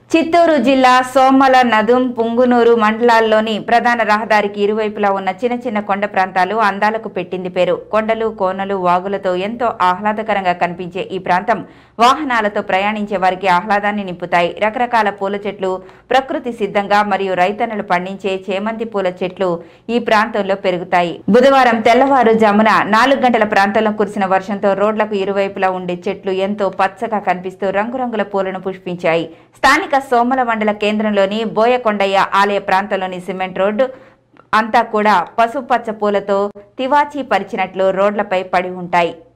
చిత్తూరు జిల్లా సోమల నదుం పుంగునూరు మండలాల్లోని ప్రధాన రహదారికి ఇరువైపులా ఉన్న చిన్న చిన్న కొండ ప్రాంతాలు అందాలకు పెట్టింది పేరు కొండలు కోనలు వాగులతో ఎంతో ఆహ్లాదకరంగా కనిపించే ఈ ప్రాంతం వాహనాలతో ప్రయాణించే వారికి ఆహ్లాదాన్ని నింపుతాయి రకరకాల పూల చెట్లు ప్రకృతి సిద్ధంగా మరియు రైతన్నలు పండించే చేమంతి పూల చెట్లు ఈ ప్రాంతంలో పెరుగుతాయి బుధవారం తెల్లవారుజామున నాలుగు గంటల ప్రాంతంలో కురిసిన వర్షంతో రోడ్లకు ఇరువైపులా ఉండే చెట్లు ఎంతో పచ్చగా కనిపిస్తూ రంగురంగుల పూలను పుష్పించాయి స్థానిక సోమల మండల కేంద్రంలోని బోయకొండయ్య ఆలయ ప్రాంతంలోని సిమెంట్ రోడ్డు అంతా కూడా పసుపచ్చ పూలతో తివాచీ పరిచినట్లు రోడ్లపై పడి ఉంటాయి